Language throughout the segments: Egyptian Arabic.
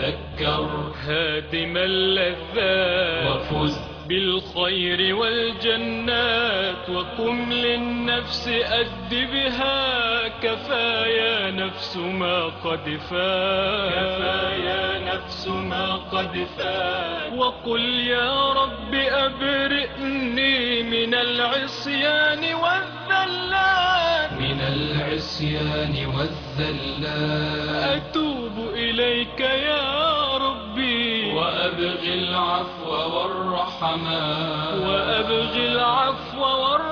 تذكر هادم اللذات وفز بالخير والجنات وقم للنفس أدبها كفايا نفس ما قد فات كفايا نفس ما قد فات وقل يا رب أبرئني من العصيان والذلات من العصيان والذلات أتوب إليك يا ربي وأبغي العفو والرحمات وأبغي العفو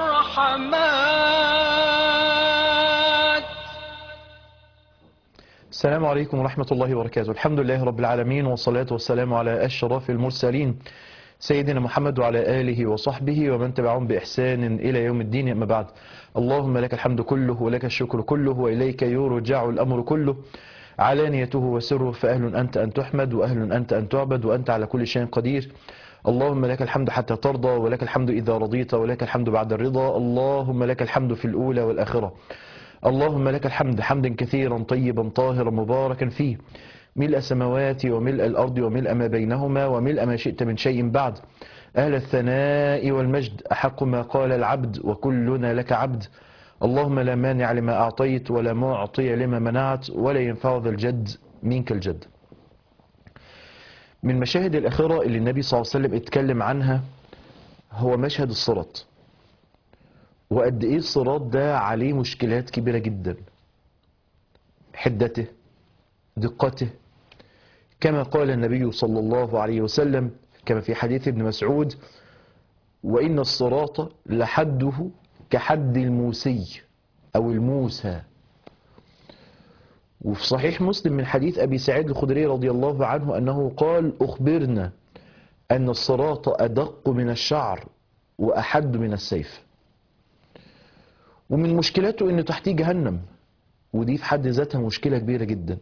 والرحمات السلام عليكم ورحمة الله وبركاته الحمد لله رب العالمين والصلاة والسلام على أشرف المرسلين سيدنا محمد وعلى آله وصحبه ومن تبعهم بإحسان إلى يوم الدين أما بعد اللهم لك الحمد كله ولك الشكر كله وإليك يرجع الأمر كله علانيته وسره فأهل أنت أن تحمد وأهل أنت أن تعبد وأنت على كل شيء قدير اللهم لك الحمد حتى ترضى ولك الحمد إذا رضيت ولك الحمد بعد الرضا اللهم لك الحمد في الأولى والآخرة اللهم لك الحمد حمدا كثيرا طيبا طاهرا مباركا فيه ملء السماوات وملء الأرض وملء ما بينهما وملء ما شئت من شيء بعد أهل الثناء والمجد أحق ما قال العبد وكلنا لك عبد اللهم لا مانع لما أعطيت ولا معطي لما منعت ولا ينفع ذا الجد منك الجد من مشاهد الآخرة اللي النبي صلى الله عليه وسلم اتكلم عنها هو مشهد الصراط وقد ايه الصراط ده عليه مشكلات كبيرة جدا حدته دقته كما قال النبي صلى الله عليه وسلم كما في حديث ابن مسعود وإن الصراط لحده كحد الموسي أو الموسى وفي صحيح مسلم من حديث أبي سعيد الخدري رضي الله عنه أنه قال أخبرنا أن الصراط أدق من الشعر وأحد من السيف ومن مشكلاته أنه تحتيه جهنم ودي في حد ذاتها مشكلة كبيرة جدا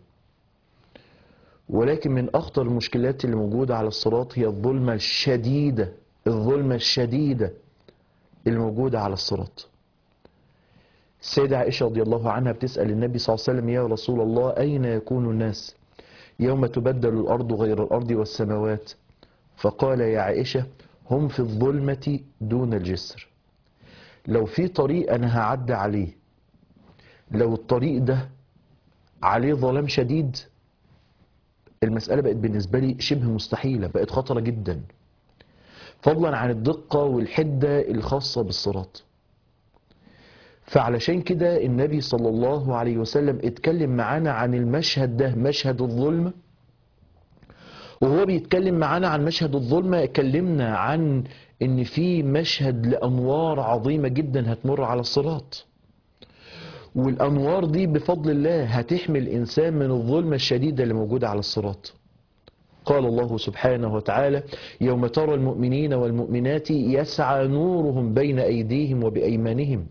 ولكن من أخطر المشكلات اللي موجودة على الصراط هي الظلمة الشديدة الظلمة الشديدة الموجودة على الصراط السيدة عائشة رضي الله عنها بتسأل النبي صلى الله عليه وسلم يا رسول الله أين يكون الناس يوم تبدل الأرض غير الأرض والسماوات فقال يا عائشة هم في الظلمة دون الجسر لو في طريق أنا هعدي عليه لو الطريق ده عليه ظلام شديد المسألة بقت بالنسبة لي شبه مستحيلة بقت خطرة جدا فضلا عن الدقة والحدة الخاصة بالصراط فعلشان كده النبي صلى الله عليه وسلم اتكلم معانا عن المشهد ده مشهد الظلم وهو بيتكلم معانا عن مشهد الظلمة اتكلمنا عن ان في مشهد لانوار عظيمة جدا هتمر على الصراط والانوار دي بفضل الله هتحمي الانسان من الظلمة الشديدة اللي موجودة على الصراط قال الله سبحانه وتعالى يوم ترى المؤمنين والمؤمنات يسعى نورهم بين ايديهم وبايمانهم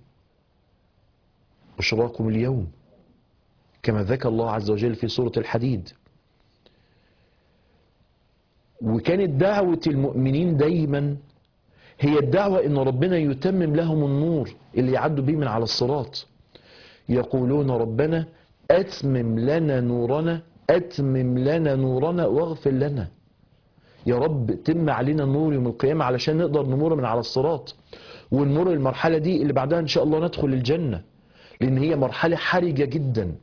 بشراكم اليوم كما ذكر الله عز وجل في سورة الحديد وكانت دعوة المؤمنين دايما هي الدعوة ان ربنا يتمم لهم النور اللي يعدوا بيه من على الصراط يقولون ربنا اتمم لنا نورنا اتمم لنا نورنا واغفر لنا يا رب تم علينا النور يوم القيامة علشان نقدر نمر من على الصراط ونمر المرحلة دي اللي بعدها ان شاء الله ندخل الجنة لان هي مرحلة حرجة جدا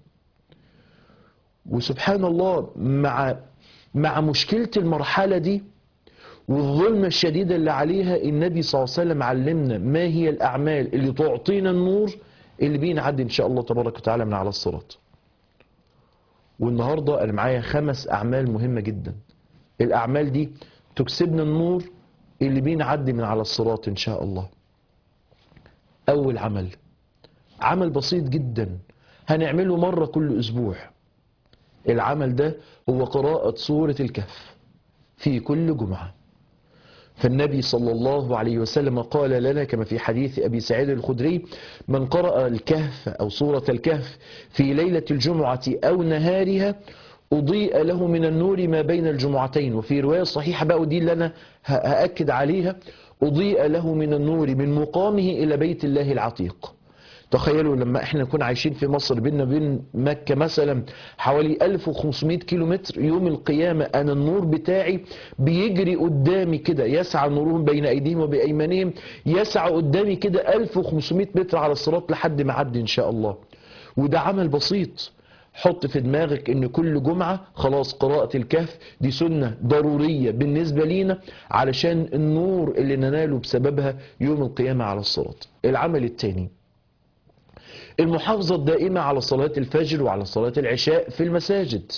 وسبحان الله مع مع مشكلة المرحلة دي والظلمة الشديدة اللي عليها النبي صلى الله عليه وسلم علمنا ما هي الأعمال اللي تعطينا النور اللي بينعدي إن شاء الله تبارك وتعالى من على الصراط والنهاردة أنا معايا خمس أعمال مهمة جدا الأعمال دي تكسبنا النور اللي بينعدي من على الصراط إن شاء الله أول عمل عمل بسيط جدا هنعمله مرة كل أسبوع العمل ده هو قراءة سورة الكهف في كل جمعة فالنبي صلى الله عليه وسلم قال لنا كما في حديث أبي سعيد الخدري من قرأ الكهف أو سورة الكهف في ليلة الجمعة أو نهارها أضيء له من النور ما بين الجمعتين وفي رواية صحيحة بقى ودي اللي أنا هأكد عليها أضيء له من النور من مقامه إلى بيت الله العتيق تخيلوا لما احنا نكون عايشين في مصر بيننا وبين مكة مثلا حوالي 1500 كيلو متر يوم القيامة انا النور بتاعي بيجري قدامي كده يسعى نورهم بين ايديهم وبايمانهم يسعى قدامي كده 1500 متر على الصراط لحد ما عدي ان شاء الله وده عمل بسيط حط في دماغك ان كل جمعة خلاص قراءة الكهف دي سنة ضرورية بالنسبة لينا علشان النور اللي نناله بسببها يوم القيامة على الصراط العمل الثاني المحافظة الدائمة على صلاة الفجر وعلى صلاة العشاء في المساجد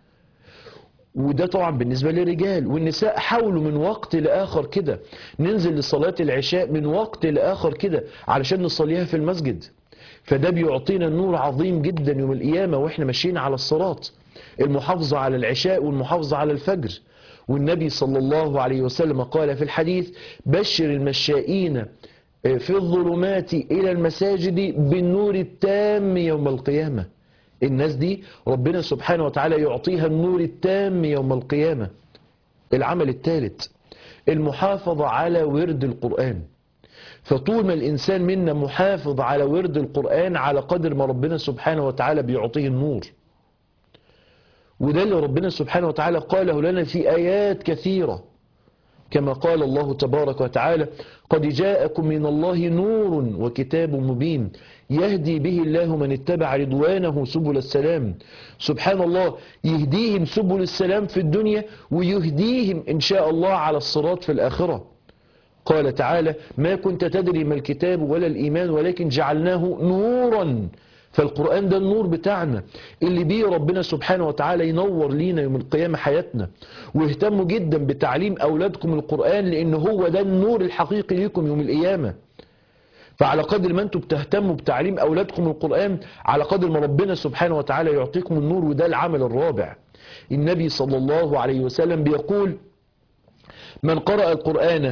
وده طبعا بالنسبة للرجال والنساء حاولوا من وقت لآخر كده ننزل لصلاة العشاء من وقت لآخر كده علشان نصليها في المسجد فده بيعطينا نور عظيم جدا يوم القيامة واحنا ماشيين على الصراط المحافظة على العشاء والمحافظة على الفجر والنبي صلى الله عليه وسلم قال في الحديث بشر المشائين في الظلمات إلى المساجد بالنور التام يوم القيامة الناس دي ربنا سبحانه وتعالى يعطيها النور التام يوم القيامة العمل الثالث المحافظة على ورد القرآن فطول ما الإنسان منا محافظ على ورد القرآن على قدر ما ربنا سبحانه وتعالى بيعطيه النور وده اللي ربنا سبحانه وتعالى قاله لنا في آيات كثيرة كما قال الله تبارك وتعالى قد جاءكم من الله نور وكتاب مبين يهدي به الله من اتبع رضوانه سبل السلام سبحان الله يهديهم سبل السلام في الدنيا ويهديهم إن شاء الله على الصراط في الآخرة قال تعالى ما كنت تدري ما الكتاب ولا الإيمان ولكن جعلناه نورا فالقرآن ده النور بتاعنا اللي بيه ربنا سبحانه وتعالى ينور لينا يوم القيامة حياتنا واهتموا جدا بتعليم أولادكم القرآن لأن هو ده النور الحقيقي ليكم يوم القيامة فعلى قدر ما انتم بتهتموا بتعليم أولادكم القرآن على قدر ما ربنا سبحانه وتعالى يعطيكم النور وده العمل الرابع النبي صلى الله عليه وسلم بيقول من قرأ القرآن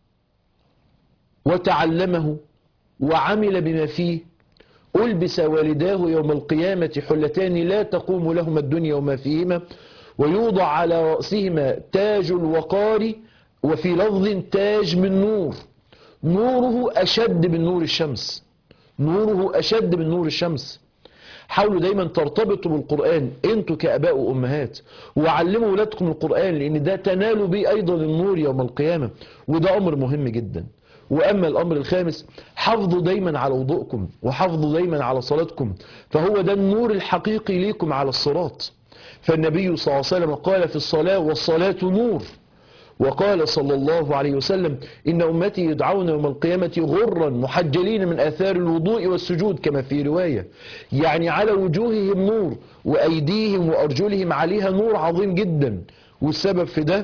وتعلمه وعمل بما فيه ألبس والداه يوم القيامة حلتان لا تقوم لهما الدنيا وما فيهما ويوضع على رأسهما تاج الوقار وفي لفظ تاج من نور نوره أشد من نور الشمس نوره أشد من نور الشمس حاولوا دايما ترتبطوا بالقرآن انتوا كأباء وأمهات وعلموا ولادكم القرآن لأن ده تنالوا به أيضا النور يوم القيامة وده أمر مهم جدا وأما الأمر الخامس حافظوا دايما على وضوءكم وحافظوا دايما على صلاتكم فهو ده النور الحقيقي ليكم على الصراط فالنبي صلى الله عليه وسلم قال في الصلاة والصلاة نور وقال صلى الله عليه وسلم إن أمتي يدعون يوم القيامة غرا محجلين من آثار الوضوء والسجود كما في رواية يعني على وجوههم نور وأيديهم وأرجلهم عليها نور عظيم جدا والسبب في ده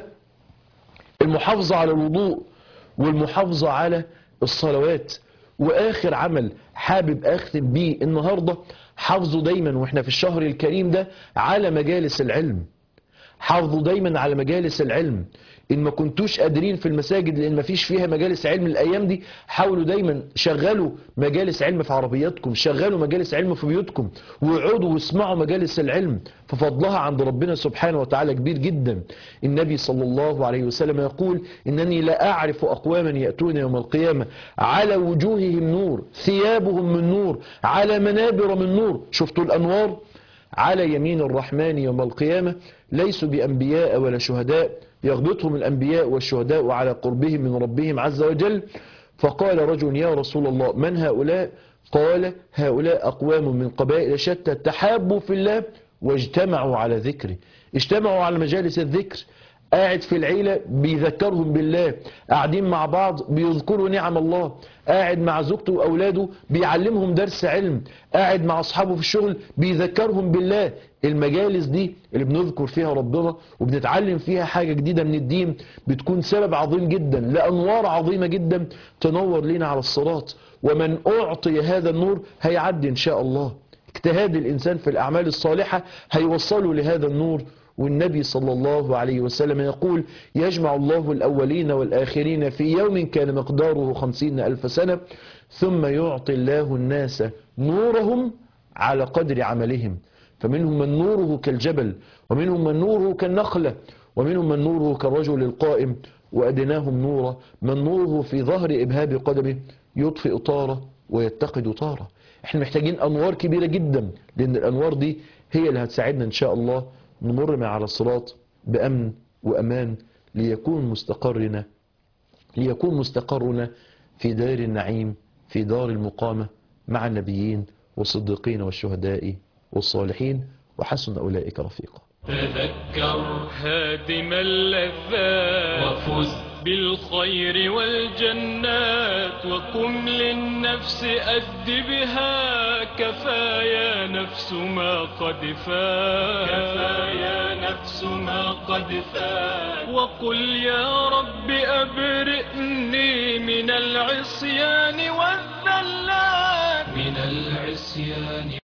المحافظة على الوضوء والمحافظة على الصلوات واخر عمل حابب اختم بيه النهاردة حافظوا دايما واحنا في الشهر الكريم ده على مجالس العلم حافظوا دايما على مجالس العلم ان ما كنتوش قادرين في المساجد لان ما فيش فيها مجالس علم الايام دي حاولوا دايما شغلوا مجالس علم في عربياتكم شغلوا مجالس علم في بيوتكم واقعدوا واسمعوا مجالس العلم ففضلها عند ربنا سبحانه وتعالى كبير جدا النبي صلى الله عليه وسلم يقول انني لا اعرف اقواما ياتون يوم القيامه على وجوههم نور ثيابهم من نور على منابر من نور شفتوا الانوار على يمين الرحمن يوم القيامه ليسوا بانبياء ولا شهداء يغبطهم الأنبياء والشهداء على قربهم من ربهم عز وجل فقال رجل يا رسول الله من هؤلاء قال هؤلاء أقوام من قبائل شتى تحابوا في الله واجتمعوا على ذكره اجتمعوا على مجالس الذكر قاعد في العيلة بيذكرهم بالله قاعدين مع بعض بيذكروا نعم الله قاعد مع زوجته وأولاده بيعلمهم درس علم قاعد مع أصحابه في الشغل بيذكرهم بالله المجالس دي اللي بنذكر فيها ربنا وبنتعلم فيها حاجة جديدة من الدين بتكون سبب عظيم جدا لأنوار عظيمة جدا تنور لنا على الصراط ومن أعطي هذا النور هيعدي إن شاء الله اجتهاد الإنسان في الأعمال الصالحة هيوصله لهذا النور والنبي صلى الله عليه وسلم يقول يجمع الله الأولين والآخرين في يوم كان مقداره خمسين ألف سنة ثم يعطي الله الناس نورهم على قدر عملهم فمنهم من نوره كالجبل ومنهم من نوره كالنخلة ومنهم من نوره كالرجل القائم وأدناهم نورا من نوره في ظهر إبهاب قدمه يطفئ طارة ويتقد طارة احنا محتاجين انوار كبيرة جدا لان الانوار دي هي اللي هتساعدنا ان شاء الله نمر من على الصراط بامن وامان ليكون مستقرنا ليكون مستقرنا في دار النعيم في دار المقامة مع النبيين والصديقين والشهداء والصالحين وحسن أولئك رفيقا تذكر هادم اللذات وفز بالخير والجنات وكن للنفس أد بها كفايا نفس ما قد فات كفايا نفس ما قد فات وقل يا رب أبرئني من العصيان والذلات من العصيان